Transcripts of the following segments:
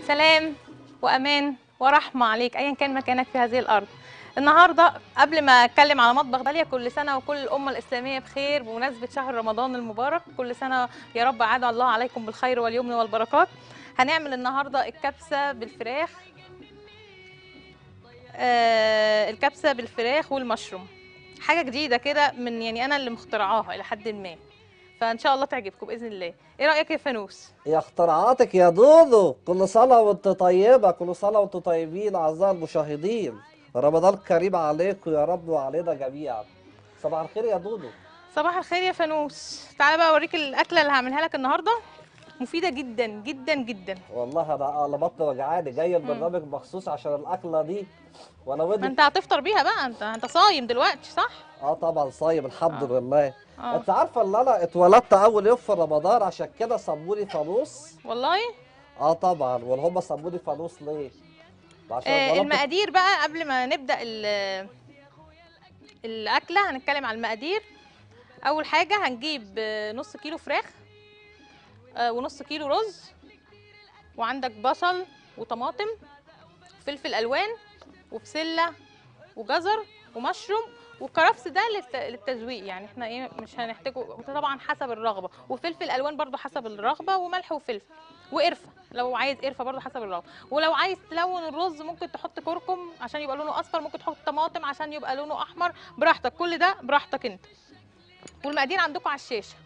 سلام وامان ورحمه عليك ايا كان مكانك في هذه الارض النهارده قبل ما اتكلم على مطبخ داليا كل سنه وكل الامه الاسلاميه بخير بمناسبه شهر رمضان المبارك كل سنه يا رب عاد الله عليكم بالخير واليمن والبركات هنعمل النهارده الكبسه بالفراخ آه الكبسه بالفراخ والمشروم حاجه جديده كده من يعني انا اللي مخترعاها الى حد ما فان شاء الله تعجبكم باذن الله ايه رايك يا فانوس يا اختراعاتك يا دودو كل سنة وانت طيبة كل سنة وانتم طيبين أعزائي المشاهدين رمضان كريم عليكم يا رب وعلينا جميعا صباح الخير يا دودو صباح الخير يا فانوس تعالى بقى اوريك الاكله اللي هعملها لك النهارده مفيده جدا جدا جدا والله أنا أنا بطني وجعاني جاي البرنامج مخصوص عشان الأكلة دي وأنا ما ودي انت هتفطر بيها بقى انت انت صايم دلوقتي صح اه طبعا صايم الحمد آه. لله اه انت عارفة ان انا اتولدت اول يوم في رمضان عشان كده سموني فانوس والله اه طبعا ولا هم سموني فانوس ليه عشان آه اتولدت المقادير بقى قبل ما نبدا ال- الاكله هنتكلم على المقادير اول حاجه هنجيب آه، نص كيلو فراخ آه، ونص كيلو رز وعندك بصل وطماطم فلفل الوان وبسله وجزر ومشروم والكرفس ده للت- للتزويق يعني احنا ايه مش هنحتاجه طبعا حسب الرغبه وفلفل الوان برضو حسب الرغبه وملح وفلفل وقرفه لو عايز قرفه برضو حسب الرغبه ولو عايز تلون الرز ممكن تحط كركم عشان يبقى لونه اصفر ممكن تحط طماطم عشان يبقى لونه احمر براحتك كل ده براحتك انت والمقادير عندكم على الشاشه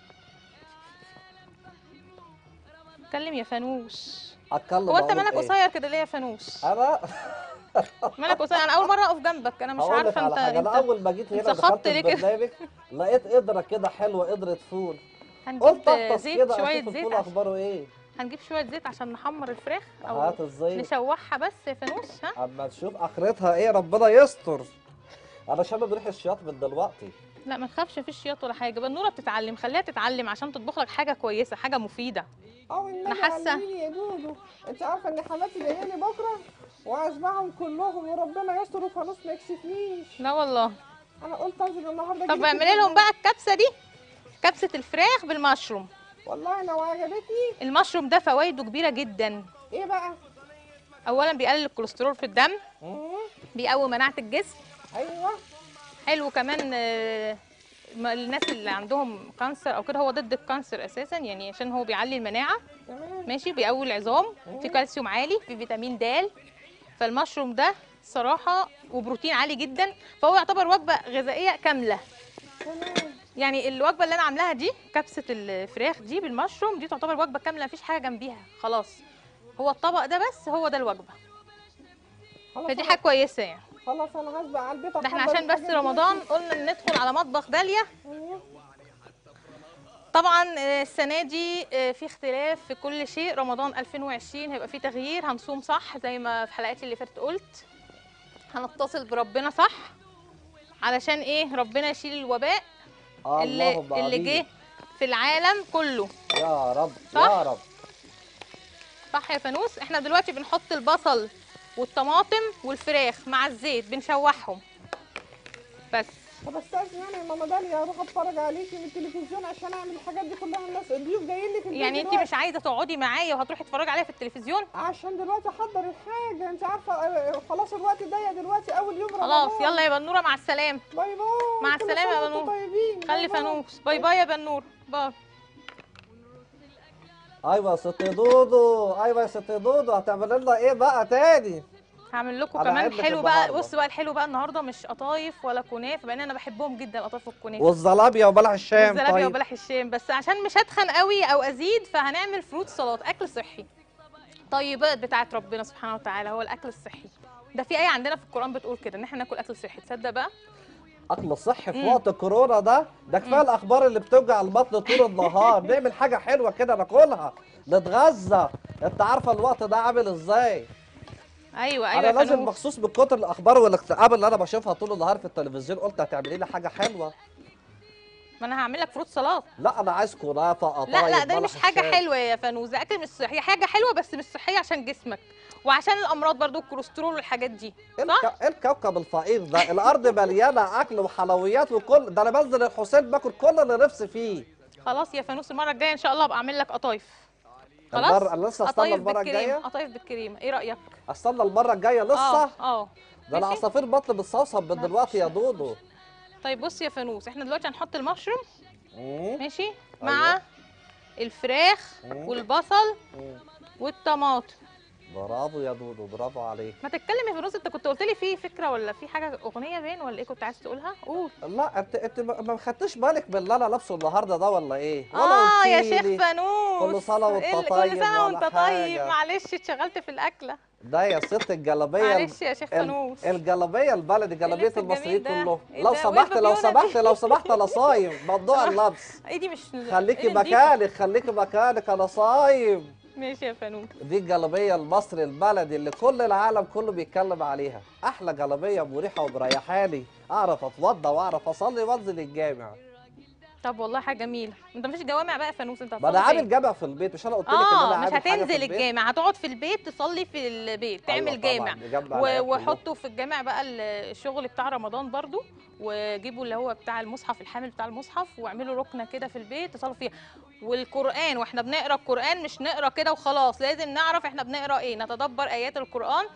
اتكلم يا فانوس اتكلم هو انت أقول مالك إيه؟ قصير كده ليه يا فانوس انا مالك قصير انا اول مره اقف جنبك انا مش هقول لك عارفه على انت حاجه انا انت اول ما جيت انت هنا خط دخلت ليه كده؟ البرنامج لقيت قدره كده حلوه قدره فول هنجيب قلت اغطس زيت كده شويه اشوف زيت الفول عشان- اخباره ايه هنجيب شويه زيت عشان نحمر الفراخ او هات الزيت نشوحها بس يا فانوس ها اما نشوف اخرتها ايه ربنا يستر انا شامم ريح الشياط من دلوقتي لا ما تخافش مفيش شياط ولا حاجه بنوره بتتعلم خليها تتعلم عشان تطبخ لك حاجه كويسه حاجه مفيده اه النبي أنا حاسة- علميني يا دودو انت عارفه ان حماتي جايه لي بكره واشبعهم كلهم وربنا يستر وفانوس ما يكسفنيش لا والله انا قلت انزل النهارده طب أجيلك اعملي لهم البرنامج. بقى الكبسه دي كبسه الفراخ بالمشروم والله لو عجبتني المشروم ده فوائده كبيره جدا ايه بقى اولا بيقلل الكوليسترول في الدم مم. بيقوي مناعه الجسم ايوه حلو كمان آه، ما- الناس اللي عندهم كانسر او كده هو ضد الكانسر اساسا يعني عشان هو بيعلي المناعه تمام ماشي بيقوي العظام في كالسيوم عالي في فيتامين د فالمشروم ده صراحه وبروتين عالي جدا فهو يعتبر وجبه غذائيه كامله تمام يعني الوجبه اللي انا عاملاها دي كبسه الفراخ دي بالمشروم دي تعتبر وجبه كامله مفيش حاجه جنبيها خلاص هو الطبق ده بس هو ده الوجبه خلاص فدي أنا- حاجه كويسه يعني خلاص انا هسبق على البيت ده احنا أحضر عشان بس الحاجات دي. رمضان قلنا ندخل على مطبخ داليا أيوة. طبعا آه، السنه دي آه، في اختلاف في كل شيء رمضان 2020 هيبقى فيه تغيير هنصوم صح زي ما في حلقاتي اللي فاتت قلت هنتصل بربنا صح علشان ايه ربنا يشيل الوباء اللي اللهم اللي آمين. جه في العالم كله يا رب صح؟ يا رب صح يا فانوس احنا دلوقتي بنحط البصل والطماطم والفراخ مع الزيت بنشوحهم بس طب استاذن انا يا ماما داليا اروح اتفرج عليكي من التلفزيون عشان اعمل الحاجات دي كلها الناس الضيوف جايين لي في البيت يعني انت دلوقتي. مش عايزه تقعدي معايا وهتروحي تتفرجي عليا في التلفزيون عشان دلوقتي احضر الحاجه انت عارفه آه، خلاص الوقت ضيق دلوقتي اول يوم خلاص رمضان. يلا يا بنوره مع السلامه باي باي مع كل السلامة يا سنة وانتم بنور. طيبين باي خلي باي. فانوس باي باي يا بنور باي ايوه يا ست دودو ايوه يا ست دودو هتعمل لنا ايه بقى تاني هعمل لكم أنا كمان قاعد لك حلو بقى النهاردة. بص بقى الحلو بقى النهارده مش قطايف ولا كنافه بان انا بحبهم جدا القطايف والكنافه والزلابيا وبلح الشام والزلابيا طيب وبلح الشام بس عشان مش هتخن قوي او ازيد فهنعمل فروت سلطات اكل صحي طيبات بتاعت ربنا سبحانه وتعالى هو الاكل الصحي ده في ايه عندنا في القران بتقول كده ان احنا ناكل اكل صحي تصدق بقى اكل صحي في مم. وقت كورونا ده ده كفايه الاخبار اللي بتوجع البطن طول النهار نعمل حاجه حلوه كده ناكلها نتغذى انت عارفه الوقت ده عامل ازاي ايوه ايوه انا يا لازم فانوس. مخصوص من كتر الاخبار والاكتئاب اللي انا بشوفها طول النهار في التلفزيون قلت هتعملي لي حاجه حلوه ما انا هعمل لك فروت سلطات لا انا عايز كنافه قطايف لا لا ده بلح مش حاجه الشام. حلوه يا فانوس ده اكل مش صحي هي حاجه حلوه بس مش صحيه عشان جسمك وعشان الامراض برضو الكوليسترول والحاجات دي إيه صح الك- إيه الكوكب الفقير ده الارض مليانه اكل وحلويات وكل ده انا بنزل الحسين باكل كل اللي نفسي فيه خلاص يا فانوس المره الجايه ان شاء الله ابقى اعمل لك قطايف خلاص المره انا لسه استنى قطايف المره بالكريمه الجايه قطايف بالكريمه ايه رايك استنى المره الجايه لسه اه اه ده انا ماشي. عصافير بطل بالصوصب من لا، دلوقتي يا مش- دودو طيب بص يا فانوس احنا دلوقتي هنحط المشروم مم. ماشي مع الفراخ مم. والبصل مم. والطماطم برافو يا دودو برافو عليك ما تتكلم يا فانوس انت كنت قلت لي في فكره ولا في حاجه اغنيه باين ولا ايه كنت عايز تقولها قول لا انت انت ما ما خدتش بالك من اللي انا لابسه النهارده ده ولا ايه؟ ولا اه يا قلتيلي. شيخ فانوس كل سنة وانت إيه اللي- طيب كل سنه ولا وانت طيب حاجة. معلش اتشغلت في الاكله ده يا ست الجلابيه معلش يا شيخ ال- فانوس الجلابيه البلدي جلابيه اللبس الجميل المصريين ده. كلهم إيه لو ده؟ سمحت وإيه لو البابيونة دي؟ سمحت لو سمحت انا صايم موضوع اللبس ايه دي مش خليكي إيه دي؟ مكانك خليكي مكانك انا صايم ماشي يا فانوس دي الجلابيه المصري البلدي اللي كل العالم كله بيتكلم عليها احلى جلابيه مريحه ومريحاني اعرف اتوضى واعرف اصلي وانزل الجامع طب والله حاجه جميله انت مفيش جوامع بقى يا فانوس انت ما انا هتصلي عامل فين؟ جامع في البيت مش انا قلت لك ان انا اه عامل مش حاجة في هتنزل البيت؟ الجامع هتقعد في البيت تصلي في البيت تعمل أيوة طبعاً، جامع نجمع و- العيال كلهم. وحطوا في الجامع بقى ال- الشغل بتاع رمضان برضو وجيبوا اللي هو بتاع المصحف الحامل بتاع المصحف واعملوا ركنه كده في البيت تصلوا فيها والقران واحنا بنقرا القران مش نقرا كده وخلاص لازم نعرف احنا بنقرا ايه نتدبر ايات القران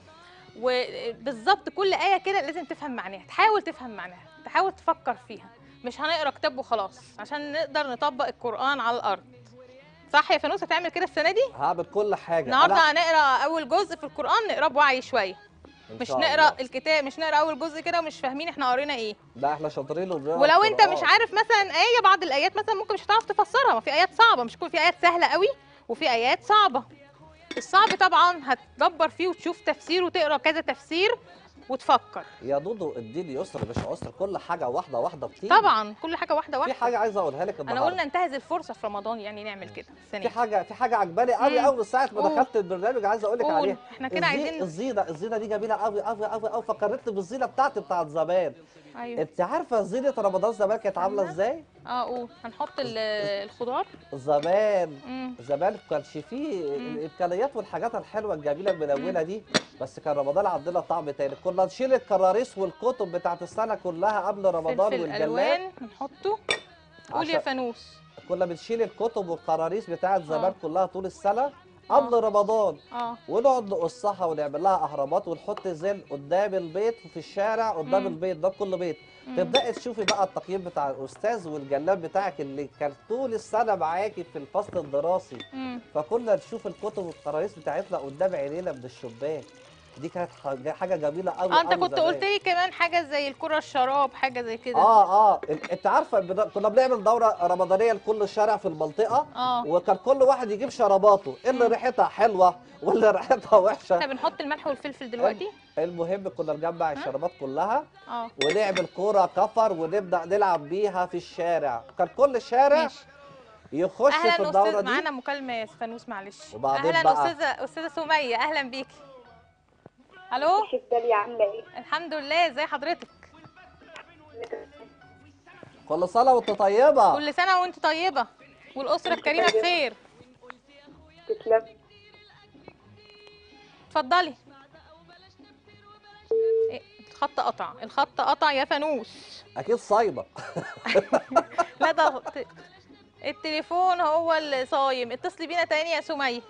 وبالظبط كل ايه كده لازم تفهم معناها تحاول تفهم معناها تحاول تفكر فيها مش هنقرا كتاب وخلاص عشان نقدر نطبق القران على الارض صح يا فانوس هتعمل كده السنه دي هعمل كل حاجه النهارده أنا- هنقرا اول جزء في القران نقراه بوعي شويه إن مش شاء نقرا الله. الكتاب مش نقرا اول جزء كده ومش فاهمين احنا قرينا ايه لا احنا شاطرين وبنقرا ولو انت القرآن. مش عارف مثلا ايه بعض الايات مثلا ممكن مش هتعرف تفسرها ما في ايات صعبه مش كل في ايات سهله قوي وفي ايات صعبه الصعب طبعا هتدبر فيه وتشوف تفسير وتقرا كذا تفسير وتفكر يا دودو اديني يسر مش عسر كل حاجه واحده واحده بتيجي طبعا كل حاجه واحده في واحده حاجه عايز اقولها لك انا النهارده قلنا انتهز الفرصه في رمضان يعني نعمل كده السنه في دي حاجه في حاجه عجباني قوي مم. قوي من ساعه ما قول. دخلت البرنامج عايز اقول لك قول عليها احنا كده الزي- عايزين الزينه الزينه دي جميله قوي قوي قوي قوي فكرتني بالزينه بتاعتي بتاعت زمان ايوه انت عارفه زينه رمضان زمان كانت عامله عاملة؟ ازاي اه قول هنحط ال- الخضار زمان مم. زمان كانش فيه الامكانيات والحاجات الحلوه الجميله الملونه دي بس كان رمضان عندنا طعم تاني كنا نشيل الكراريس والكتب بتاعت السنه كلها قبل رمضان فلفل والجلاد الوان هنحطه قول يا عشان- فانوس كنا بنشيل الكتب والكراريس بتاعت زمان آه. كلها طول السنه قبل رمضان اه ونقعد نقصها ونعمل لها اهرامات ونحط زين قدام البيت وفي الشارع قدام مم. البيت ده كل بيت مم. تبداي تشوفي بقى التقييم بتاع الاستاذ والجلاد بتاعك اللي كان طول السنه معاكي في الفصل الدراسي مم. فكنا نشوف الكتب والكراريس بتاعتنا قدام عينينا من الشباك دي كانت حاجه حاجة جميله قوي اه انت كنت قلت لي كمان حاجه زي الكره الشراب حاجه زي كده اه اه ال- انت عارفه بن- كنا بنعمل دوره رمضانيه لكل شارع في المنطقه اه وكان كل واحد يجيب شراباته اللي ريحتها حلوه واللي ريحتها وحشه احنا بنحط الملح والفلفل دلوقتي المهم كنا نجمع الشرابات كلها اه ونعمل كوره كفر ونبدا نلعب بيها في الشارع كان كل شارع ماشي يخش في اهلا الدوره استاذ دي معانا مكالمه يا فانوس معلش وبعدين اهلا بقى- استاذه استاذه سميه اهلا بيكي الو شفتالي عاملة ايه؟ الحمد لله ازي حضرتك كل سنه وانت طيبه كل سنه وانت طيبه والاسره الكريمه بخير تسلم اتفضلي إيه، الخط قطع الخط قطع يا فانوس اكيد صايمه لا ده ت- التليفون هو اللي صايم اتصلي بينا تاني يا سمية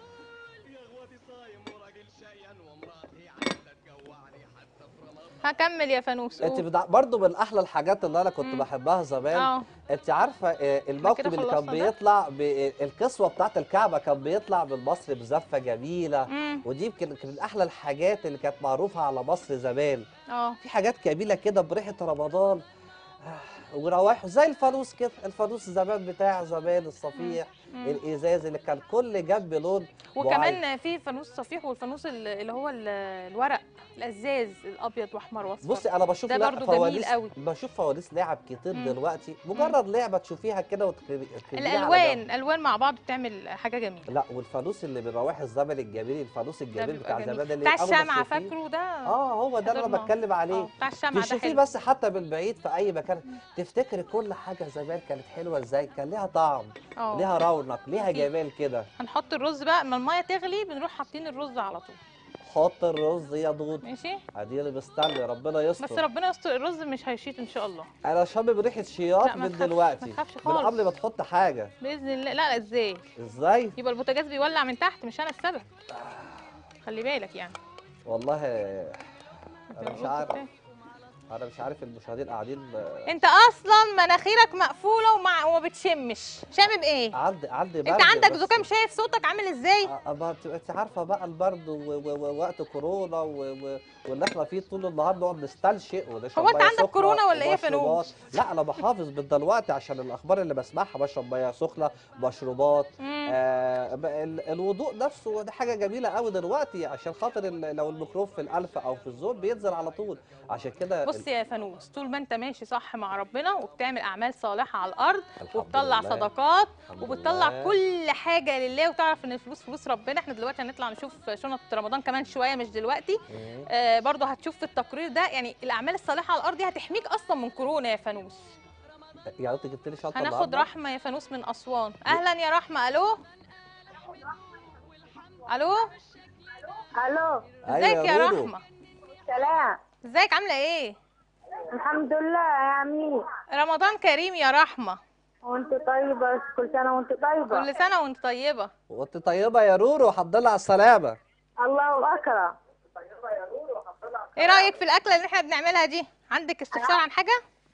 هكمل يا فانوس انت قول. بدع... برضو من احلى الحاجات اللي انا كنت مم. بحبها زمان اه انت عارفه آه، الموكب اللي كان خلصنا ده؟ بيطلع ب... الكسوه بتاعت الكعبه كان بيطلع من مصر بزفه جميله امم ودي يمكن كانت من احلى الحاجات اللي كانت معروفه على مصر زمان اه في حاجات جميله كده بريحه رمضان آه، وروائحه زي الفانوس كده الفانوس زمان بتاع زمان الصفيح مم. الازاز اللي كان كل جنب لون معين. وكمان في فانوس صفيح والفانوس ال- اللي هو ال- الورق الازاز الابيض واحمر واصفر بصي انا بشوف ده لا- برضو جميل فوانيس قوي. بشوف فوانيس لعب كتير مم. دلوقتي مجرد لعبه تشوفيها كده وتكتبيها على جنب. الالوان الالوان مع بعض بتعمل حاجه جميله لا والفانوس اللي من روايح الزمن الجميل الفانوس ده الجميل بيبقى بتاع جميل. زمان اللي بتاع أول ما الشمعة تشوفيه- فاكره ده اه هو ده اللي انا حضرناه. بتكلم عليه اه بتاع الشمعة ده تشوفيه حلو بس حتى من بعيد في اي مكان تفتكري كل حاجه زمان كانت حلوه ازاي كان ليها طعم اه ليها رونق ليها أكيد. جمال كده هنحط الرز بقى اما الميه تغلي بنروح حاطين الرز على طول حط الرز يا دود ماشي ادي اللي مستني ربنا بس يستر ربنا يستر الرز مش هيشيط ان شاء الله انا شامم ريحه شياط لا، ما من تخافش- ما دلوقتي تخافش من خالص. قبل ما تحط حاجه باذن الله لا لا ازاي ازاي يبقى البوتاجاز بيولع من تحت مش انا السبب خلي بالك يعني والله انا مش قلت عارف إيه؟ انا مش عارف المشاهدين قاعدين انت اصلا مناخيرك مقفوله ومع وما بتشمش شامم ايه عندي عندي برد انت عندك بس- زكام شايف صوتك عامل ازاي أ- أما بت- انت عارفه بقى البرد و- و- ووقت كورونا و- و- واللي احنا فيه طول النهار نقعد نستنشق ونشرب هو انت مية عندك سخنة كورونا ولا ايه يا ومشروبات. فانوس؟ لا انا بحافظ من دلوقتي عشان الاخبار اللي بسمعها بشرب ميه سخنه مشروبات مم. آه ب- ال- الوضوء نفسه ده حاجه جميله قوي دلوقتي عشان خاطر ال- لو الميكروب في الانف او في الزور بينزل على طول عشان كده بص ال- يا فانوس طول ما انت ماشي صح مع ربنا وبتعمل اعمال صالحه على الارض الحمد وبتطلع لله. صدقات الحمد وبتطلع لله. كل حاجه لله وتعرف ان الفلوس فلوس ربنا احنا دلوقتي هنطلع نشوف شنط رمضان كمان شويه مش دلوقتي مم. آه برضه هتشوف في التقرير ده يعني الاعمال الصالحه على الارض دي هتحميك اصلا من كورونا يا فانوس يعني انت جبت لي شنطه هناخد النهاردة؟ رحمه يا فانوس من اسوان اهلا يا رحمه الو الو الو أيوة ازيك يا رودو. رحمه سلام ازيك عامله ايه الحمد لله يا امين رمضان كريم يا رحمه وانت طيبه كل سنه وانت طيبه كل سنه وانت طيبه وانت طيبه يا رورو الحمد لله على السلامه الله اكرم ايه رايك في الاكله اللي احنا بنعملها دي عندك استفسار عن حاجه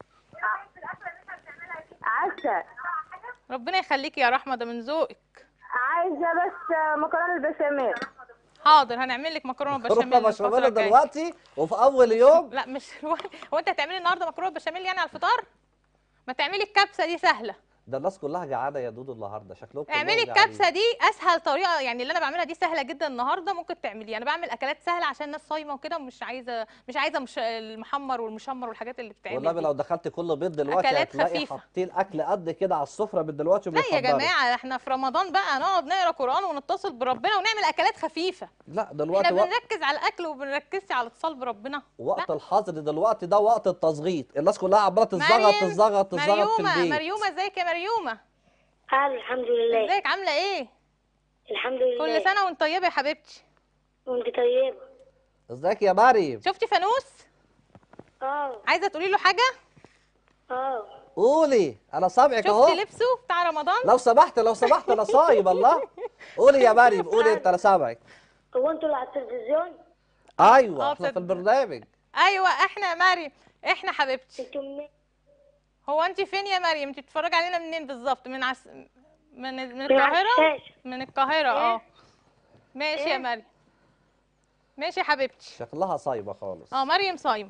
عسل ربنا يخليكي يا رحمه ده من ذوقك عايزه بس مكرونه البشاميل حاضر هنعمل لك مكرونه بشاميل مكرونه الفترة بشاميل الجاية. دلوقتي وفي اول يوم لا مش هو انت هتعملي النهارده مكرونه بشاميل يعني على الفطار ما تعملي الكبسه دي سهله ده الناس كلها جعانه يا دودو النهارده شكلهم كلهم اعملي جعانين. الكبسه دي اسهل طريقه يعني اللي انا بعملها دي سهله جدا النهارده ممكن تعمليها انا بعمل اكلات سهله عشان الناس صايمه وكده ومش عايزه مش عايزه مش المحمر والمشمر والحاجات اللي بتتعمل والله دي. لو دخلت كل بيت دلوقتي أكلات هتلاقي خفيفة. حاطين اكل قد كده على السفره من دلوقتي لا يا وبيحضروا. جماعه احنا في رمضان بقى نقعد نقرا قران ونتصل بربنا ونعمل اكلات خفيفه لا دلوقتي احنا وقت, بنركز على الاكل وبنركزش على الاتصال بربنا وقت الحظر دلوقتي ده وقت التزغيط الناس كلها عماله تزغط مريم، تزغط تزغط في مريومه البيت مريومه ازيك يا مريومه قال الحمد لله ازيك عامله ايه الحمد لله كل سنه وانت طيبه يا حبيبتي وانت طيبة ازيك يا مريم شفتي فانوس اه عايزه تقولي له حاجه اه قولي انا سامعك اهو شفتي لبسه بتاع رمضان لو سمحت لو سمحت انا صايم الله قولي يا مريم قولي انت انا سامعك هو انتوا اللي على التلفزيون ايوه آه، احنا في تصدق. البرنامج ايوه احنا يا مريم احنا حبيبتي انتوا منين هو انت فين يا مريم انت بتتفرجي علينا منين بالظبط من عس... من من من القاهره على الشاشة. من القاهره اه إيه؟ ماشي يا إيه؟ مريم ماشي يا حبيبتي شكلها صايمه خالص اه مريم صايمه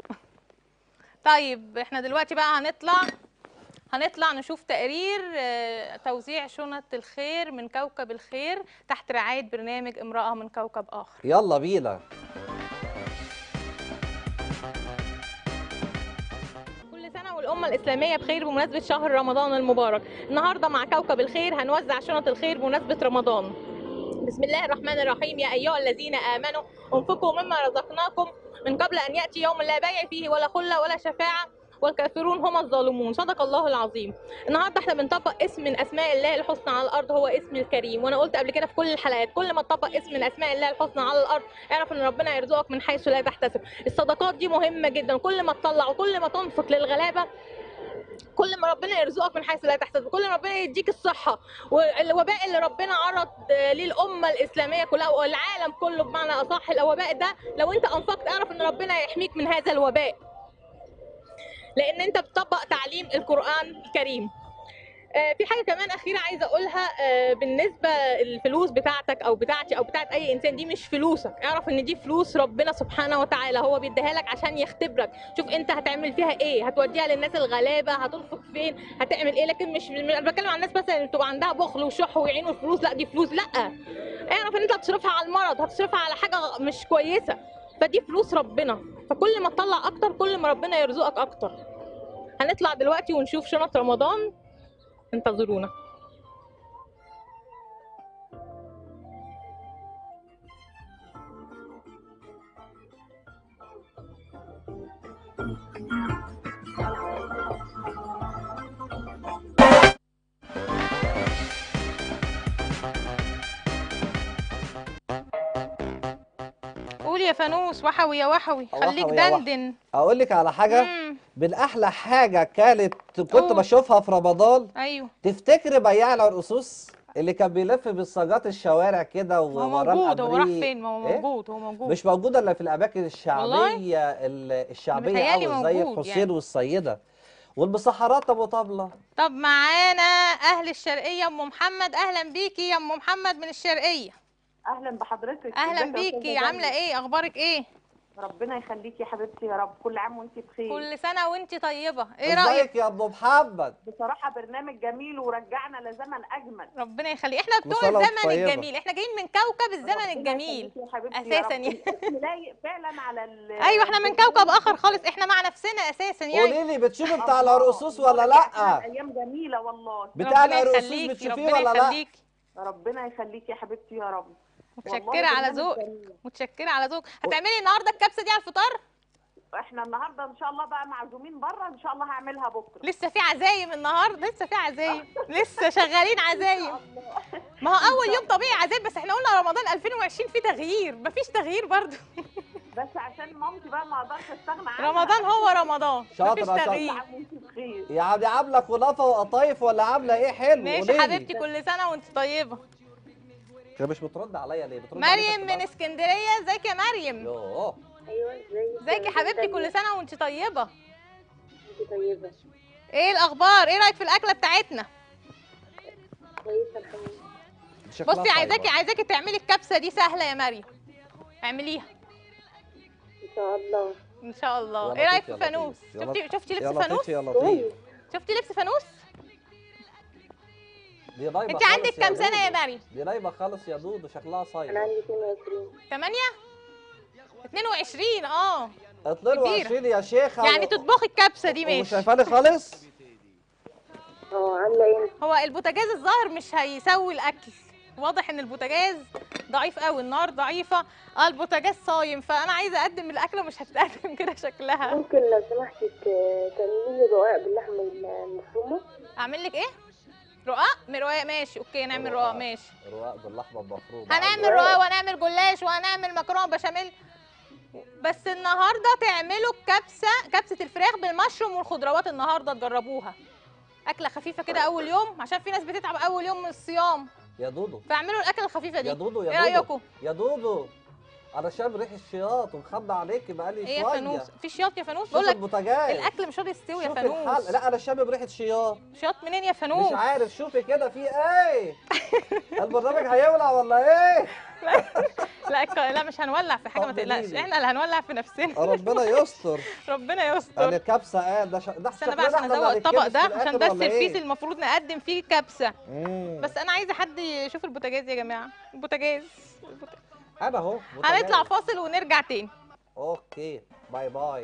طيب احنا دلوقتي بقى هنطلع هنطلع نشوف تقرير آه، توزيع شنط الخير من كوكب الخير تحت رعاية برنامج امرأة من كوكب آخر يلا بينا كل سنة والأمة الإسلامية بخير بمناسبة شهر رمضان المبارك النهاردة مع كوكب الخير هنوزع شنط الخير بمناسبة رمضان بسم الله الرحمن الرحيم يا أيها الذين آمنوا انفقوا مما رزقناكم من قبل أن يأتي يوم لا بيع فيه ولا خلة ولا شفاعة والكافرون هم الظالمون صدق الله العظيم النهارده احنا بنطبق اسم من اسماء الله الحسنى على الارض هو اسم الكريم وانا قلت قبل كده في كل الحلقات كل ما تطبق اسم من اسماء الله الحسنى على الارض اعرف ان ربنا يرزقك من حيث لا تحتسب الصدقات دي مهمه جدا كل ما تطلع وكل ما تنفق للغلابه كل ما ربنا يرزقك من حيث لا تحتسب كل ما ربنا يديك الصحة والوباء اللي ربنا عرض ليه الأمة الإسلامية كلها والعالم كله بمعنى أصح الوباء ده لو أنت أنفقت اعرف إن ربنا يحميك من هذا الوباء لأن أنت بتطبق تعليم القرآن الكريم آه، في حاجه كمان اخيره عايزه اقولها آه، بالنسبه الفلوس بتاعتك او بتاعتي او بتاعت اي انسان دي مش فلوسك اعرف ان دي فلوس ربنا سبحانه وتعالى هو بيديها لك عشان يختبرك شوف انت هتعمل فيها ايه هتوديها للناس الغلابه هتنفق فين هتعمل ايه لكن مش انا بتكلم عن الناس مثلا اللي بتبقى عندها بخل وشح ويعينوا الفلوس لا دي فلوس لا اعرف ان انت هتصرفها على المرض هتصرفها على حاجه مش كويسه فدي فلوس ربنا فكل ما تطلع اكتر كل ما ربنا يرزقك اكتر هنطلع دلوقتي ونشوف شنط رمضان انتظرونا يا فانوس وحوي يا وحوي وحوي خليك يا وحوي. دندن اقول لك على حاجه مم. من احلى حاجه كانت كنت قول. بشوفها في رمضان ايوه تفتكري بياع العرقسوس اللي كان بيلف بالسجات الشوارع كده ما هو ووراه موجود هو راح الأبريق؟ فين ما هو إيه؟ موجود هو موجود مش موجوده الا في الاماكن الشعبيه ال- الشعبيه متهيألي قوي زي موجود الحسين يعني. والسيده والمسحرات ابو طبله طب معانا اهل الشرقيه ام محمد اهلا بيكي يا ام محمد من الشرقيه اهلا بحضرتك اهلا ازيك يا بيكي أستاذة عامله زينب؟ ايه اخبارك ايه ربنا يخليكي يا حبيبتي يا رب كل عام وانت بخير كل سنه وانت طيبه ايه رايك ازيك يا ابو محمد بصراحه برنامج جميل ورجعنا لزمن اجمل ربنا يخليك احنا بتوع وصلاة الزمن طيبة. الجميل احنا جايين من كوكب الزمن ربنا الجميل يخليكي يا حبيبتي يا أساساً رب. يعني. الاسم لايق فعلا على ال ايوه احنا من كوكب اخر خالص احنا مع نفسنا اساسا يعني قولي لي بتشوفي بتاع الله، العرقسوس الله ولا رجعتنا لا ايام جميله والله بتاع ربنا العرقسوس يخليكي بتشوفيه ربنا ولا لا يخليكي ربنا يخليكي يا حبيبتي يا رب متشكره والله على برنامج ذوقك جميل. متشكره على ذوقك هتعملي النهارده الكبسه دي على الفطار احنا النهارده ان شاء الله بقى معزومين بره ان شاء الله هعملها بكره لسه في عزايم النهارده لسه في عزايم لسه شغالين عزايم ما هو اول يوم طبيعي عزايم بس احنا قلنا رمضان 2020 في تغيير مفيش تغيير برضو بس عشان مامتي بقى ما اقدرش استغنى عنها رمضان هو رمضان شاطرة، مفيش شاطرة. كل تغيير عام وانت بخير يعني عامله كنافه وقطايف ولا عامله ايه حلو ماشي قوليلي. حبيبتي كل سنه وانت طيبه هي مش بترد عليا ليه بترد عليا مريم من اسكندريه ازيك يا مريم يوه ايوه ازيك ازيك يا حبيبتي كل سنه وانت طيبه انت طيبه ايه الاخبار ايه رايك في الاكله بتاعتنا كويسه الحمد لله شكلها بصي عايزاكي طيبة. عايزاكي تعملي الكبسه دي سهله يا مريم اعمليها ان شاء الله ان شاء الله يا ايه رايك لطيف، في يا فانوس لطيف، يا شفتي لطيف. شفتي يا لبس لطيف فانوس يا لطيف شفتي لبس فانوس دي نايمه انت خالص عندك يا كام سنه يا دودو. مريم دي نايمه خالص يا دودو شكلها انا صايمه عندي 22 8 22 اه 22 يا شيخه يعني تطبخي الكبسه دي مش ماشي شايفاني خالص اه عامله ايه انت؟ هو البوتاجاز الظاهر مش هيسوي الاكل واضح ان البوتاجاز ضعيف قوي النار ضعيفه اه البوتاجاز صايم فانا عايزه اقدم الاكله مش هتتقدم كده شكلها ممكن لو سمحتي ت- تعملي لي رقاق باللحمه المفرومه اعمل لك ايه رقاق رقاق ماشي اوكي نعمل رقاق ماشي رواق باللحمه المفرومه هنعمل رقاق وهنعمل جلاش وهنعمل مكرونه بشاميل بس النهارده تعملوا الكبسه كبسه الفراخ بالمشروم والخضروات النهارده تجربوها اكله خفيفه كده اول يوم عشان في ناس بتتعب اول يوم من الصيام يا دودو فاعملوا الاكله الخفيفه دي يا دودو ايه يا دودو رايكم يا دودو انا شام ريح الشياط ومخبى عليكي بقالي ايه يا شويه فانوس في شياط يا فانوس شوف بقول لك البوتاجاز الاكل مش راضي يستوي يا شوفي الحل فانوس لا انا شامم ريحه شياط شياط منين يا مش فانوس عارف شوفي كده في ايه البرنامج هيولع ولا ايه لا الك- لا مش هنولع في حاجه ما طب تقلقش قوليلي. احنا اللي هنولع في نفسنا ربنا يستر ربنا يعني يستر الكبسه ايه ده ش... ده استنى بقى شكلنا عشان احنا ازوق اللي الطبق هنتكبس ده في عشان الآخر ده ولا السرفيس إيه؟ المفروض نقدم فيه كبسه مم. بس انا عايزه حد يشوف البوتاجاز يا جماعه البوتاجاز البوت- انا اهو هنطلع بوتاجاز. فاصل ونرجع تاني اوكي باي باي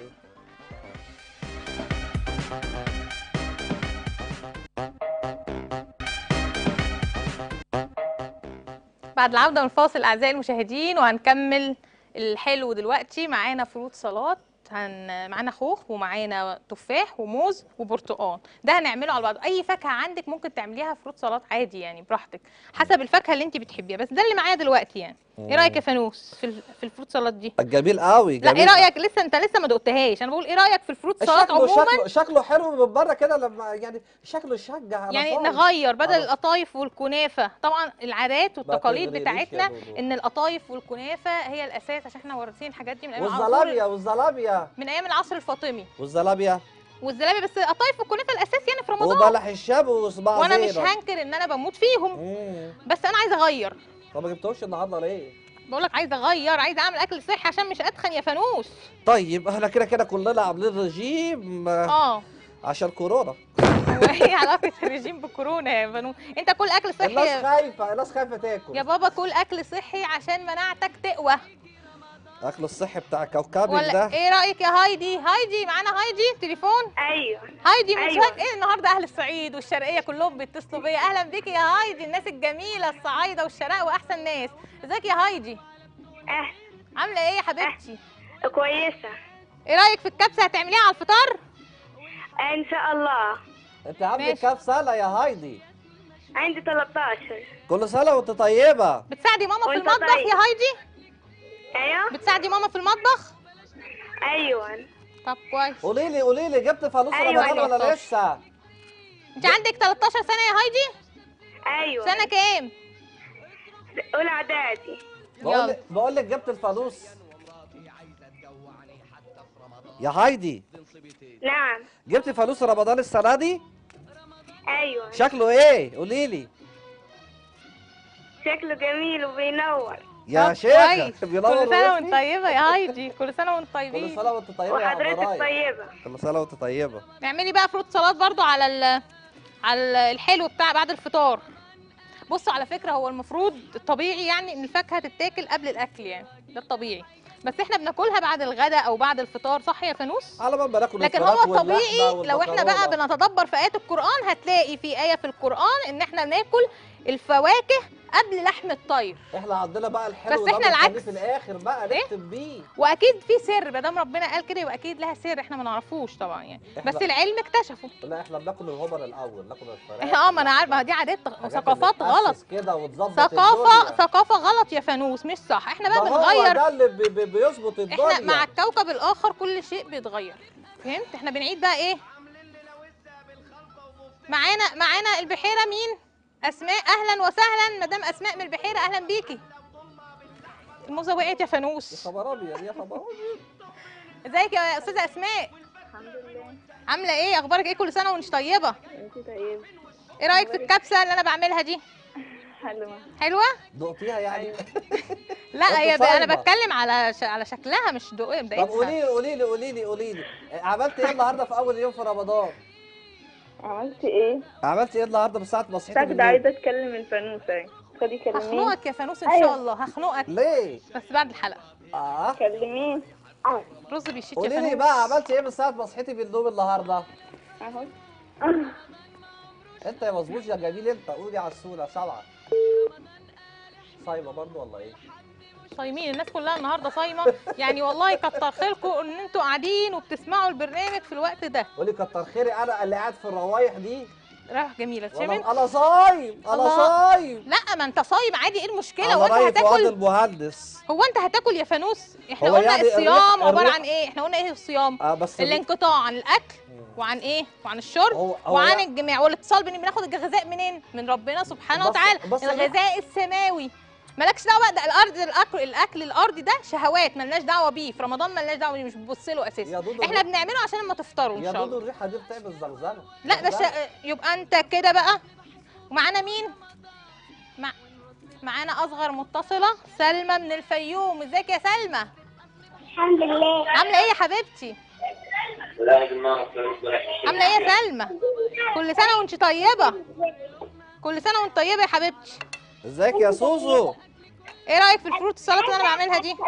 بعد العوده من الفاصل اعزائي المشاهدين وهنكمل الحلو دلوقتي معانا فروت سلطات هن... معانا خوخ ومعانا تفاح وموز وبرتقال ده هنعمله على بعض اي فاكهه عندك ممكن تعمليها فروت سلطات عادي يعني براحتك حسب الفاكهه اللي انت بتحبيها بس ده اللي معايا دلوقتي يعني ايه رايك يا فانوس في ال- في الفروت سلطات دي جميل قوي لا جميل ايه رايك لسه انت لسه ما دقتهاش انا بقول ايه رايك في الفروت سلطات شكله عموما شكله شكله حلو من بره كده لما يعني شكله يشجع على يعني طول. نغير بدل خلاص. القطايف والكنافه طبعا العادات والتقاليد تغريليش يا بتاعتنا دودو. ان القطايف والكنافه هي الاساس عشان احنا وارثين الحاجات دي من ايام العصر والزلابيا والزلابيا من ايام العصر الفاطمي والزلابيا والزلابيه بس القطايف والكنافه الاساس يعني في رمضان وبلح الشاب وصباع وانا مش زينب. هنكر ان انا بموت فيهم مم. بس انا عايزه اغير طب ما جبتوش النهارده ليه؟ بقول لك عايزه اغير عايزه اعمل اكل صحي عشان مش اتخن يا فانوس طيب احنا كده كده كلنا عاملين رجيم آه، اه عشان كورونا وهي علاقه الرجيم بالكورونا يا فانوس انت كل اكل صحي الناس يا- خايفه الناس خايفه تاكل يا بابا كل اكل صحي عشان مناعتك تقوى اكل الصحي بتاع كوكبك ولا ده ايه رايك يا هايدي هايدي معانا هايدي تليفون ايوه هايدي من أيوة. شويه ايه النهارده اهل الصعيد والشرقيه كلهم بيتصلوا بيا اهلا بيكي يا هايدي الناس الجميله الصعايده والشرق واحسن ناس ازيك يا هايدي اه عامله ايه يا حبيبتي كويسه ايه رايك في الكبسه هتعمليها على الفطار ان شاء الله انت عندك ماشي. كام سنه يا هايدي عندي 13 كل سنه وانت طيبه بتساعدي ماما في وانت المطبخ طيب. يا هايدي ايوه بتساعدي ماما في المطبخ ايوه طب كويس قولي لي قولي لي جبت فانوس أيوة، رمضان ولا 13. لسه انت عندك 13 سنه يا هايدي ايوه سنه كام اولى اعدادي بقول لك بقول لك جبت الفانوس يا هايدي نعم جبت فانوس رمضان السنه دي ايوه شكله ايه قولي لي شكله جميل وبينور يا طب شيخ كويس. بينور كل سنه وانت ويفتي. طيبه يا هايدي كل سنه وانت كل طيبين سنه وانت طيبه يا وحضرتك عبرايا طيبة كل سنه وانت طيبه اعملي بقى فروت سلطات برضو على ال على الحلو بتاع بعد الفطار بصوا على فكره هو المفروض الطبيعي يعني ان الفاكهه تتاكل قبل الاكل يعني ده الطبيعي بس احنا بناكلها بعد الغداء او بعد الفطار صح يا فانوس على ما بناكل لكن الفراخ هو الطبيعي واللحمة لو احنا بقى والمكرونة. بنتدبر في ايات القران هتلاقي في ايه في القران ان احنا ناكل الفواكه قبل لحم الطير احنا عندنا بقى الحلو بس ده احنا بنخليه العكس. في الاخر بقى إيه؟ نختم بيه واكيد في سر ما دام ربنا قال كده يبقى اكيد لها سر احنا ما نعرفوش طبعا يعني إحنا- بس العلم اكتشفه لا احنا بناكل الهبر الاول ناكل الفراخ اه ما انا عارفه دي عادات الحاجات وثقافات اللي غلط تأسس كده وتظبط ثقافه الدنيا. ثقافه غلط يا فانوس مش صح احنا بقى ده هو بنغير ده اللي بي- بي- بيظبط الدنيا احنا مع الكوكب الاخر كل شيء بيتغير فهمت احنا بنعيد بقى ايه معانا معانا البحيره مين اسماء اهلا وسهلا مدام اسماء من البحيره اهلا بيكي الموزه وقعت يا يا فانوس خبر ابيض يا خبر ابيض ازيك يا استاذه اسماء الحمد لله عامله ايه اخبارك ايه كل سنه وانت طيبه انت طيبة ايه رايك في الكبسه اللي انا بعملها دي حلوة حلوه دقتيها يعني لا هي أنت ب- انا صايمة. بتكلم على ش... على شكلها مش دقيه طب بدايتها قولي لي قولي لي قولي لي قولي لي عملت ايه النهارده في اول يوم في رمضان عملت ايه؟ عملت ايه النهارده من ساعه ما صحيتي ساجدة بالليل؟ عايزة اتكلم الفانوس اهي خدي كلميه هخنقك يا فانوس ان أيوة. شاء الله هخنقك ليه بس بعد الحلقه اه كلميه رز بيشيت يا قولي فانوس لي بقى عملت ايه من ساعه ما صحيتي بالنوم النهارده اهو انت يا مظبوط يا جميل انت قولي على السوله سبعه صايمه برضه ولا ايه صايمين الناس كلها النهارده صايمه يعني والله كتر خيركم ان انتوا قاعدين وبتسمعوا البرنامج في الوقت ده قولي كتر خيري انا اللي قاعد في الروايح دي رايح جميله شايفين والله انا صايم انا الله. صايم لا ما انت صايم عادي ايه المشكله على هو انت رأي فؤاد هتاكل المهندس هو انت هتاكل يا فانوس احنا هو قلنا يعني الصيام الريح- عباره الريح- عن ايه احنا قلنا ايه الصيام اه بس الانقطاع عن الاكل وعن ايه وعن الشرب هو- هو وعن لا- الجماع والاتصال بان بناخد الغذاء منين من ربنا سبحانه بس- وتعالى بس لا- الغذاء السماوي مالكش دعوه بقى ده الارض الاكل الاكل الارضي ده شهوات مالناش دعوه بيه في رمضان مالناش دعوه بيه مش بتبص له يا اساسا دودو احنا بنعمله عشان لما تفطروا ان يا شاء دودو الله الريحه دي بتعمل زلزله لا بس زلزلة. يبقى انت كده بقى ومعانا مين مع معانا اصغر متصله سلمى من الفيوم ازيك يا سلمى الحمد لله عامله ايه يا حبيبتي عامله ايه يا سلمى كل سنه وانت طيبه كل سنه وانت طيبه يا حبيبتي ازيك يا سوسو ايه رايك في الفروت السلطه اللي انا بعملها دي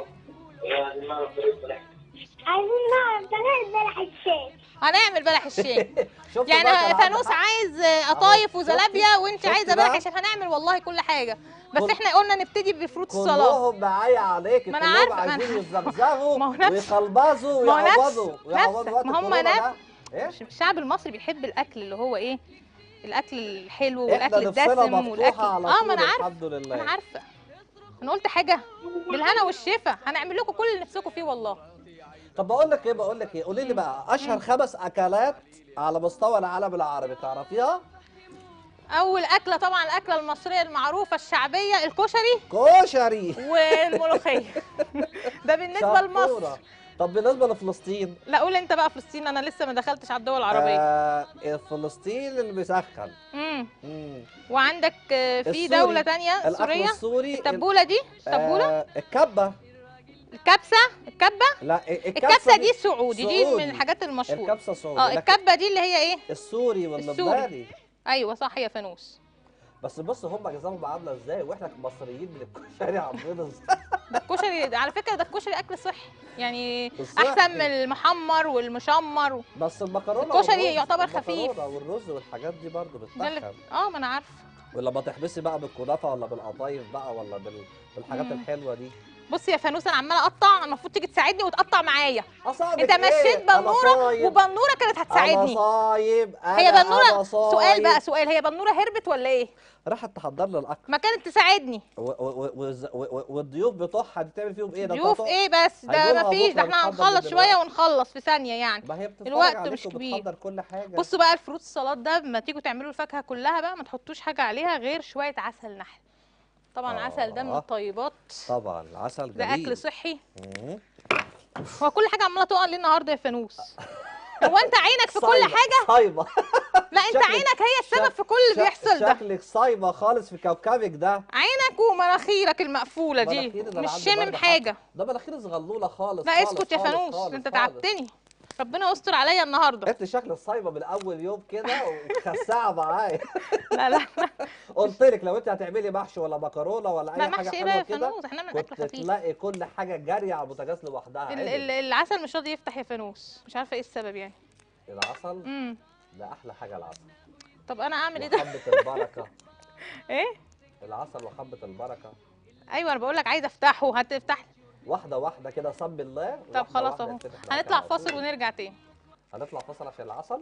عايزين نعرف طريقة بلح الشاي هنعمل بلح الشام شفت بقى يعني كان فانوس عندك حق؟ عايز قطايف شفتي؟ وزلابيا وانت شفتي عايزه بلح بقى؟ الشام هنعمل والله كل حاجه بس كل- احنا قلنا نبتدي بفروت السلطه كلهم معايا عليك ما أنا كلهم عارفة، ما عايزين أنا- يزغزغوا ما هو نفس- ويقلبزوا ما هو نفس- ويعوضوا ويعوضوا نفس- وقت ما هم الكورونا نفس- ده. ايه الشعب المصري بيحب الاكل اللي هو ايه الاكل الحلو احنا والاكل نفسنا الدسم والاكل مفتوحه على اه طول ما انا عارفه الحمد لله انا عارفه انا قلت حاجه بالهنا والشفا هنعمل لكم كل اللي نفسكم فيه والله طب بقول لك ايه بقول لك ايه قولي لي بقى اشهر خمس اكلات على مستوى العالم العربي تعرفيها اول اكله طبعا الاكله المصريه المعروفه الشعبيه الكشري كشري والملوخيه ده بالنسبه لمصر شطورة. طب بالنسبه لفلسطين لا قول انت بقى فلسطين انا لسه ما دخلتش على الدول العربيه آه فلسطين اللي بيسخن امم مم. وعندك آه، في السوري. دوله تانية الاكل سوريا السوري التبوله دي التبوله آه الكبه الكبسه الكبه لا الكبسه, الكبسه دي السعودي دي سعودي. من الحاجات المشهوره الكبسه سعودي اه لكن الكبه دي اللي هي ايه السوري واللبناني ايوه صح يا فانوس بس بص هم جزاهم عامله ازاي واحنا كمصريين من الكشري عاملين ازاي ده الكشري على فكره ده الكشري اكل صحي يعني الصحي. احسن من المحمر والمشمر بس المكرونه الكشري والرز- يعتبر المكرونة خفيف. والرز والحاجات دي برضه ده اللي- بتتخن اه ما انا عارفه ولما تحبسي بقى بالكنافه ولا بالقطايف بقى ولا بال... بالحاجات مم. الحلوه دي بص يا فانوس انا عماله اقطع المفروض تيجي تساعدني وتقطع معايا أصابك انت إيه؟ مشيت أنا بنوره صايم. وبنوره كانت أنا هتساعدني صايم هي أنا- بنوره أنا سؤال صايم. بقى سؤال هي بنوره هربت ولا ايه راحت تحضر لي الأكل ما كانت تساعدني و- و- و- والز- و- و- والضيوف بتوعها دي تعمل فيهم إيه ده ضيوف طاطا؟ ايه بس ده هيجولها ما فيش ده بكرة احنا بتحضر من هنخلص شويه دلوقتي. ونخلص في ثانيه يعني ما هي بتتفرج الوقت عليك مش كبير. وبتحضر كل حاجة بصوا بقى الفروت السلطات ده لما تيجوا تعملوا الفاكهه كلها بقى ما تحطوش حاجه عليها غير شويه عسل نحل طبعا العسل ده من آه. الطيبات طبعا العسل ده جميل اكل صحي مم. هو كل حاجه عماله تقع ليه النهارده يا فانوس هو انت عينك في كل صايمة- حاجه صايمة لا انت شكلك- عينك هي السبب شك- في كل اللي شك- بيحصل ده شكلك صايمة خالص في كوكبك ده عينك ومناخيرك المقفوله دي مناخيري ده أنا مش عندي شامم برد حاجه حتى. ده مناخيري صغلولة خالص لا خالص اسكت يا خالص فانوس خالص انت خالص. تعبتني ربنا يستر عليا النهارده انت شكلك صايمة من أول يوم كده وخساعة معايا لا لا لا قلت لك لو انت هتعملي محشي ولا مكرونة ولا لا أي حاجة محشي ايه حلوة بقى يا كده فانوس احنا بنعمل كنت اكل خفيف تلاقي كل حاجة جارية على البوتاجاز لوحدها ال- عدل. ال- العسل مش راضي يفتح يا فانوس مش عارفه ايه السبب يعني العسل امم ده أحلى حاجة العسل طب انا اعمل ايه ده وحبة البركة ايه العسل وحبة البركة ايوه انا بقول لك عايزه افتحه هتفتح واحدة واحدة كده صب الله طب واحدة خلاص واحدة اهو يتفتح معاك هنطلع على فاصل طول. ونرجع تاني هنطلع فاصل عشان العسل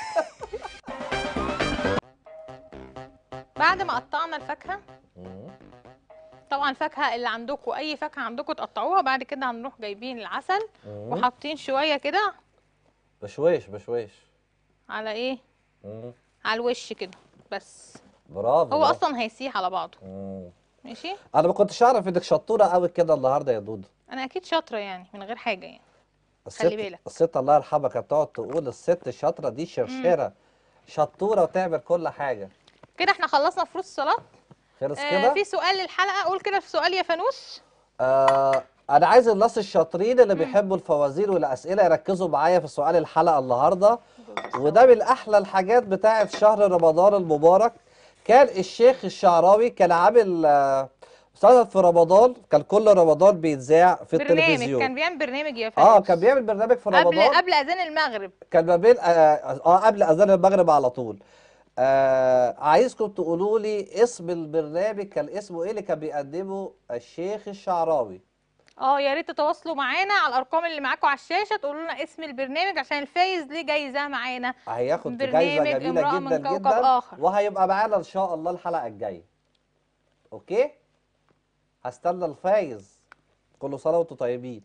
بعد ما قطعنا الفاكهه مم. طبعا الفاكهه اللي عندكم اي فاكهه عندكم تقطعوها بعد كده هنروح جايبين العسل مم. وحاطين شويه كده بشويش بشويش على ايه مم. على الوش كده بس برافو هو برافو. اصلا هيسيح على بعضه مم. ماشي انا ما كنتش اعرف انك شطوره قوي كده النهارده يا دودو انا اكيد شاطره يعني من غير حاجه يعني الست خلي بالك. الست الله يرحمها كانت تقعد تقول الست الشاطره دي شرشره شطوره وتعمل كل حاجه كده احنا خلصنا فروت السلطات خلص آه كده في سؤال للحلقه قول كده في سؤال يا فانوس آه انا عايز الناس الشاطرين اللي بيحبوا الفوازير والاسئله يركزوا معايا في سؤال الحلقه النهارده وده من احلى الحاجات بتاعه شهر رمضان المبارك كان الشيخ الشعراوي كان عامل آه، مسلسل في رمضان كان كل رمضان بيتذاع في برنامج التلفزيون كان بيعمل برنامج يا فانوس اه كان بيعمل برنامج في قبل رمضان قبل اذان المغرب كان ما بين اه, آه قبل اذان المغرب على طول آه عايزكم تقولوا لي اسم البرنامج كان اسمه ايه اللي كان بيقدمه الشيخ الشعراوي اه يا ريت تتواصلوا معانا على الارقام اللي معاكم على الشاشه تقولوا لنا اسم البرنامج عشان الفايز ليه جايزه معانا هياخد برنامج جايزه جميله امرأة من جدا كوكب جدا آخر. وهيبقى معانا ان شاء الله الحلقه الجايه اوكي هستنى الفايز كل سنه وانتم طيبين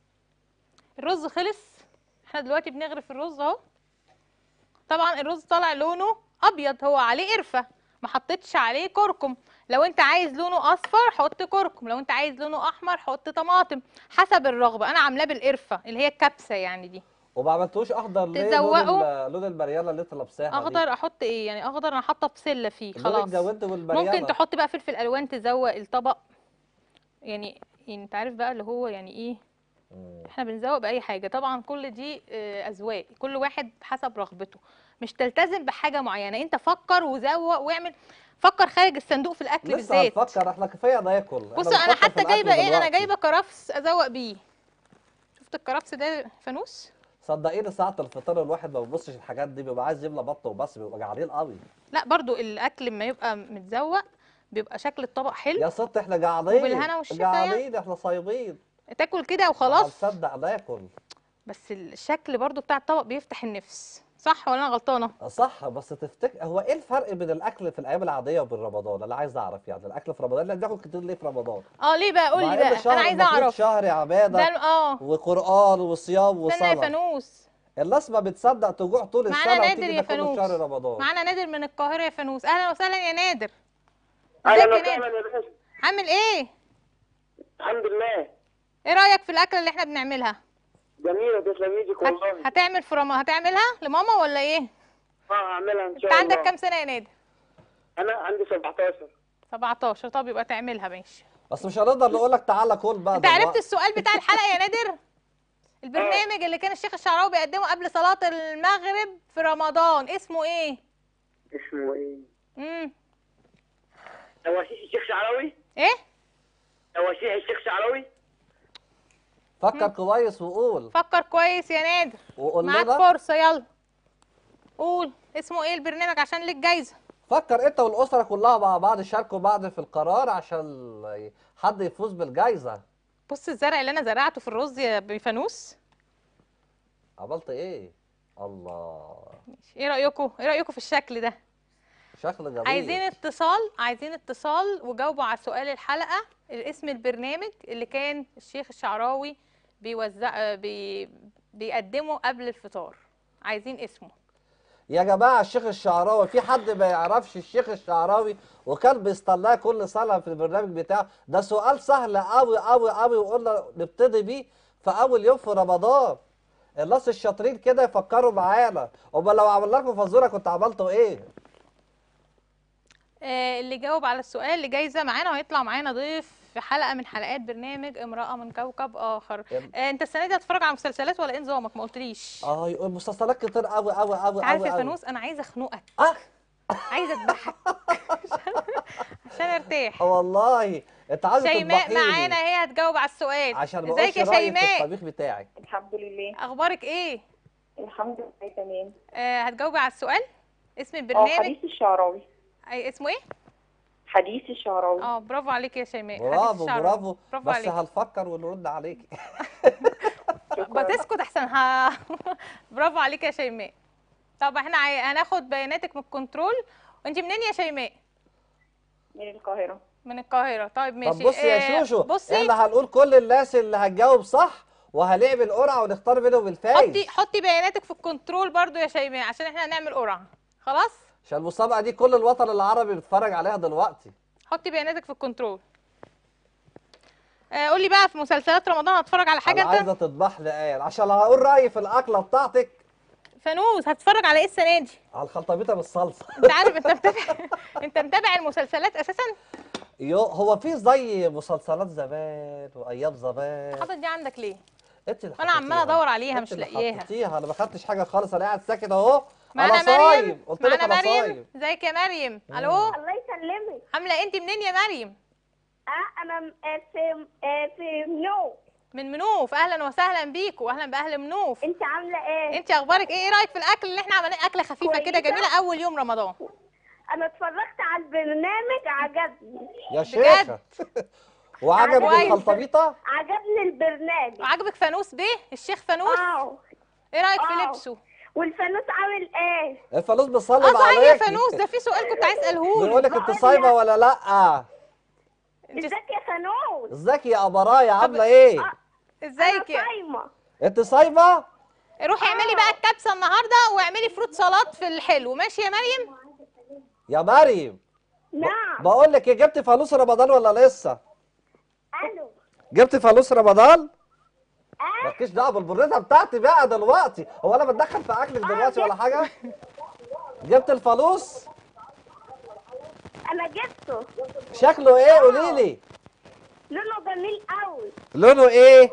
الرز خلص احنا دلوقتي بنغرف الرز اهو طبعا الرز طالع لونه ابيض هو عليه قرفه ما حطيتش عليه كركم لو انت عايز لونه اصفر حط كركم لو انت عايز لونه احمر حط طماطم حسب الرغبه انا عاملاه بالقرفه اللي هي الكبسه يعني دي وما عملتوش اخضر ليه لون تزوقوا. ال- لون المرياله اللي انت لابساها دي اخضر احط ايه يعني اخضر انا حاطه بسله فيه لون خلاص الجوانت والمرياله ممكن تحط بقى فلفل الوان تزوق الطبق يعني يعني انت عارف بقى اللي هو يعني ايه مم. احنا بنزوق باي حاجه طبعا كل دي آه، اذواق كل واحد حسب رغبته مش تلتزم بحاجه معينه انت فكر وزوق واعمل فكر خارج الصندوق في الاكل لسه بالذات هنفكر احنا كفايه ناكل بص انا حتى جايبه ايه انا جايبه كرفس ازوق بيه شفت الكرفس ده فانوس صدقيني ساعة الفطار الواحد ما بيبصش الحاجات دي بيبقى عايز يملى بطنه وبس بيبقى جعانين قوي لا برضو الاكل لما يبقى متزوق بيبقى شكل الطبق حلو يا ست احنا جعانين وبالهنا والشفا يعني. جعانين احنا صايمين تاكل كده وخلاص هنصدق ناكل بس الشكل برضو بتاع الطبق بيفتح النفس صح ولا انا غلطانه صح بس تفتكر هو ايه الفرق بين الاكل في الايام العاديه وبين رمضان انا عايز اعرف يعني الاكل في رمضان اللي بناكل كتير ليه في رمضان اه ليه بقى قول مع لي إن بقى شهر انا عايزه المفروض اعرف شهر ده عباده ال- اه وقران وصيام استنى يا وصلاه فانوس الناس ما بتصدق تجوع طول معانا السنه نادر وتيجي يا تاكل في فانوس شهر رمضان معانا نادر من القاهره يا فانوس اهلا وسهلا يا نادر اهلا ازيك يا وسهلا نادر يا باشا عامل ايه الحمد لله ايه رايك في الاكله اللي احنا بنعملها جميله تسلم ايدك هت... والله هتعمل في رم... هتعملها لماما ولا ايه اه هعملها ان انت شاء الله عندك كام سنه يا نادر انا عندي 17 17 طب يبقى تعملها ماشي بس مش هنقدر نقول لك تعالى كل بقى انت عرفت دلوقتي. السؤال بتاع الحلقه يا نادر البرنامج اللي كان الشيخ الشعراوي بيقدمه قبل صلاه المغرب في رمضان اسمه ايه اسمه ايه امم تواشيح الشيخ شعراوي ايه تواشيح الشيخ شعراوي فكر كويس وقول فكر كويس يا نادر وقول معاك لنا فرصه يلا قول اسمه ايه البرنامج عشان ليك جايزه فكر انت والاسره كلها مع بعض شاركوا بعض في القرار عشان حد يفوز بالجائزه بص الزرع اللي انا زرعته في الرز يا بفانوس عملت ايه الله ايه رايكم ايه رايكم في الشكل ده شكل جميل عايزين اتصال عايزين اتصال وجاوبوا على سؤال الحلقه اسم البرنامج اللي كان الشيخ الشعراوي بيوزع بي بيقدمه قبل الفطار عايزين اسمه يا جماعه الشيخ الشعراوي في حد ما يعرفش الشيخ الشعراوي وكان بيستناه كل سنه في البرنامج بتاعه ده سؤال سهل قوي قوي قوي وقلنا نبتدي بيه في اول يوم في رمضان الناس الشاطرين كده يفكروا معانا امال لو عملنا لكم فزوره كنت عملتوا ايه آه، اللي جاوب على السؤال لجايزه معانا وهيطلع معانا ضيف في حلقه من حلقات برنامج امراه من كوكب اخر يب. آه، انت السنه دي هتتفرج على مسلسلات ولا ايه نظامك ما قلتليش اه يقول مسلسلات كتير قوي قوي قوي عارف قوي يا قوي فانوس انا عايزه اخنقك اه عايزه اذبحك عشان ارتاح والله انت عايزه شيماء تذبحيني معانا هي هتجاوب على السؤال عشان ما ازيك اقولش يا رايي في شيماء الطبيخ بتاعك الحمد لله اخبارك ايه الحمد لله تمام آه هتجاوبي على السؤال اسم اه البرنامج حديث الشعراوي أي اسمه ايه حديث الشعراوي اه برافو عليك يا شيماء حديث برافو الشعراوي. برافو برافو بس عليك هنفكر ونرد عليكي بتسكت احسن ها برافو عليك يا شيماء طب احنا عاي- هناخد بياناتك من الكنترول وانت منين يا شيماء من القاهرة من القاهره طيب ماشي طب بصي يا آه، شوشو بصي احنا هنقول كل الناس اللي هتجاوب صح وهنعمل قرعه ونختار منهم الفايز حطي حطي بياناتك في الكنترول برضو يا شيماء عشان احنا هنعمل قرعه خلاص عشان المسابقه دي كل الوطن العربي بيتفرج عليها دلوقتي حطي بياناتك في الكنترول آه قولي بقى في مسلسلات رمضان هتتفرج على حاجه انا انت عايزه تذبح لي قال عشان هقول رايي في الاكله بتاعتك فانوس هتتفرج على ايه السنه دي على الخلطبيطه بالصلصه انت عارف انت متابع انت متابع المسلسلات اساسا يو هو في زي مسلسلات زمان وايام زمان حاطط دي عندك ليه انت اللي انا عماله حطيتيها. ادور عليها انت مش اللي لاقياها حطيتيها انا ما خدتش حاجه خالص انا قاعد ساكت اهو معانا انا صايم مريم قلت لك معانا انا مريم صايم ازيك يا مريم الو الله يسلمك عامله إيه؟ انت منين يا مريم اه انا م- آه، في آه، في منو من منوف اهلا وسهلا بيكوا اهلا باهل منوف انت عامله ايه انت اخبارك ايه ايه رايك في الاكل اللي احنا عملناه اكله خفيفه كده كويسة. جميله اول يوم رمضان انا اتفرجت على البرنامج عجبني يا شيخه وعجبك كويس. الخلطبيطه عجبني البرنامج عجبك فانوس بيه الشيخ فانوس اه ايه رايك في آه. لبسه والفانوس عامل ايه الفانوس بيصلي اه صحيح يا عليك فانوس ده في سؤال كنت عايز اساله بيقول لك انت صايمه ولا لا انت ازيك يا فانوس ازيك يا ابرايا عامله ايه ازيك انا يا صايمه انت صايمه روحي اعملي بقى الكبسه النهارده واعملي فروت سلطات في الحلو ماشي يا مريم يا مريم نعم بقول لك إيه، جبت فانوس رمضان ولا لسه الو جبت فانوس رمضان اه مالكيش دعوه بالبريده بتاعتي بقى دلوقتي هو انا بتدخل في اكلك دلوقتي ولا حاجه جبت الفانوس انا جبته شكله ايه قولي لي لونه جميل قوي لونه ايه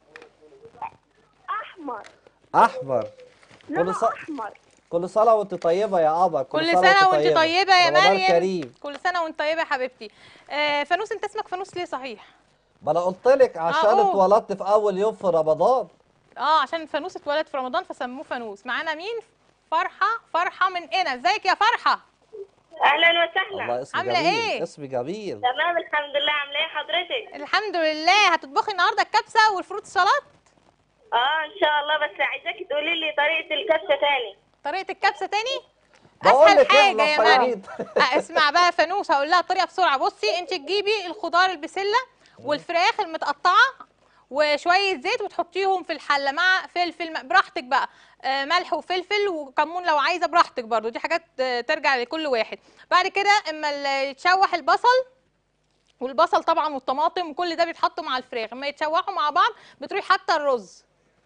احمر احمر لونه ص- احمر كل سنه وانت طيبه يا ابا كل سنه وانت طيبه يا رمضان مريم كريم كل سنه وانت طيبه يا حبيبتي آه فانوس انت اسمك فانوس ليه صحيح ما انا قلت لك عشان أقول. اتولدت في اول يوم في رمضان اه عشان فانوس اتولد في رمضان فسموه فانوس معانا مين فرحه فرحه من هنا ازيك يا فرحه اهلا وسهلا الله اسم عاملة جميل إيه؟ اسم جميل تمام الحمد لله عامله ايه حضرتك الحمد لله هتطبخي النهارده الكبسه والفروت سلطات اه ان شاء الله بس عايزاكي تقولي لي طريقه الكبسه تاني طريقه الكبسه تاني بقول اسهل لك إيه، حاجه يا نصيحة. مريم آه، اسمع بقى يا فانوس هقول لها الطريقه بسرعه بصي انت تجيبي الخضار البسله والفراخ المتقطعه وشويه زيت وتحطيهم في الحله مع فلفل م- براحتك بقى آه، ملح وفلفل وكمون لو عايزه براحتك برضو دي حاجات آه، ترجع لكل واحد بعد كده اما ال- يتشوح البصل والبصل طبعا والطماطم وكل ده بيتحطوا مع الفراخ اما يتشوحوا مع بعض بتروحي حاطه الرز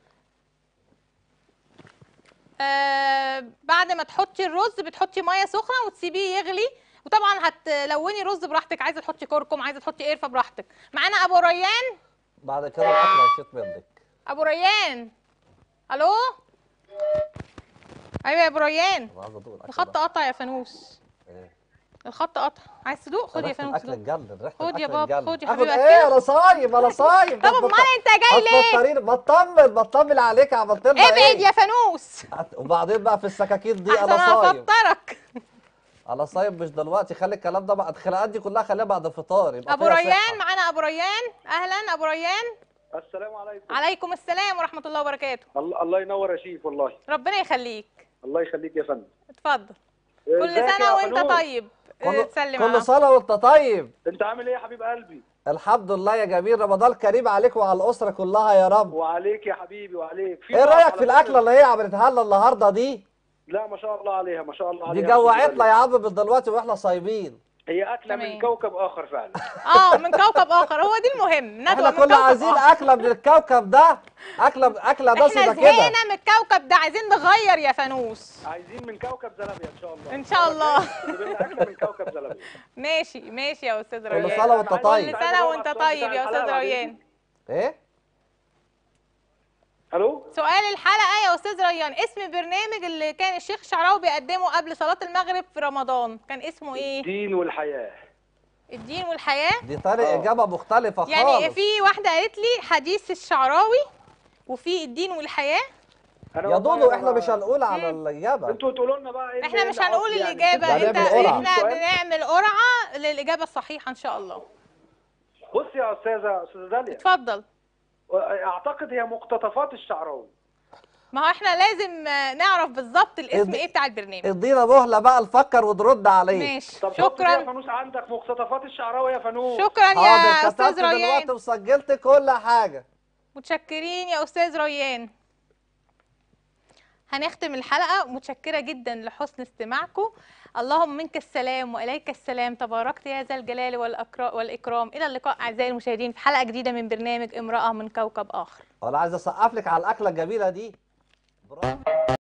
آه بعد ما تحطي الرز بتحطي ميه سخنه وتسيبيه يغلي وطبعا هتلوني رز براحتك عايزه تحطي كركم عايزه تحطي قرفه براحتك معانا ابو ريان بعد كده الاكل هيشيط منك ابو ريان الو ايوه يا ابو ريان انا عايز ادوق الأكل الخط ده. قطع يا فانوس إيه؟ الخط قطع عايز تدوق خد يا ريحة فانوس الاكل دوق اتجلد ريحه خد يا الأكل بابا، اتجلد. خد يا اخد حبيبي ايه أكلك. انا صايم انا صايم طب امال انت جاي ليه ليه بطمن بطمن عليك عملت لنا ابعد ايه يا فانوس وبعدين بقى في السكاكين دي احسن انا انا صايم افطرك على صايم مش دلوقتي خلي الكلام ده بعد الخناقات دي كلها خليها بعد الفطار يبقى ابو فيها ريان صحة. معانا ابو ريان اهلا ابو ريان السلام عليكم عليكم السلام ورحمه الله وبركاته الله الله ينور يا شيف والله ربنا يخليك الله يخليك يا فندم اتفضل كل ازيك سنه يا وانت فنون؟ طيب كل, تسلم كل سنه وانت طيب انت عامل ايه يا حبيب قلبي الحمد لله يا جميل رمضان كريم عليك وعلى الاسره كلها يا رب وعليك يا حبيبي وعليك في ايه بقى رايك على في الاكله فكرة- اللي هي عملتها لنا النهارده دي لا ما شاء الله عليها ما شاء الله عليها دي جوعتنا يا عم من دلوقتي واحنا صايمين هي اكله تمام. من كوكب اخر فعلا اه من كوكب اخر هو دي المهم ندوه احنا من كنا كوكب عايزين آخر. اكله من الكوكب ده اكله اكله احنا دسمه كده زهقنا من الكوكب ده عايزين نغير يا فانوس عايزين من كوكب زلابيا ان شاء الله إن شاء الله. جيب لنا اكله من كوكب زلابيا ماشي ماشي يا استاذ كل ريان سنه وانت عايز- طيب كل سنه وانت طيب يا استاذ ريان ايه الو سؤال الحلقه يا استاذ ريان اسم البرنامج اللي كان الشيخ شعراوي بيقدمه قبل صلاه المغرب في رمضان كان اسمه ايه الدين والحياه الدين والحياه دي طريقه آه. اجابه مختلفه يعني خالص في واحده قالت لي حديث الشعراوي وفي الدين والحياه أنا يا والله دودو أنا احنا ما- مش هنقول على الاجابه انتوا تقولوا لنا بقى ايه احنا اللي- مش اللي هنقول قصدي يعني. الاجابه ده انت نعمل قرعة. احنا السؤال؟ بنعمل قرعه للاجابه الصحيحه ان شاء الله بص يا استاذه استاذه داليا اتفضل اعتقد هي مقتطفات الشعراوي ما هو احنا لازم آه، نعرف بالظبط الاسم ادي- ايه بتاع البرنامج ادينا مهله بقى نفكر ونرد عليه ماشي طب حط دي يا شكرا فانوس عندك مقتطفات الشعراوي يا فانوس شكرا يا حاضر استاذ كتبت دلوقتي ريان وسجلت كل حاجه متشكرين يا استاذ ريان هنختم الحلقه متشكره جدا لحسن استماعكم اللهم منك السلام واليك السلام تباركت يا ذا الجلال والأكرا- والاكرام الى اللقاء اعزائي المشاهدين في حلقه جديده من برنامج امراه من كوكب اخر انا عايز اسقف لك على الاكله الجميله دي برافو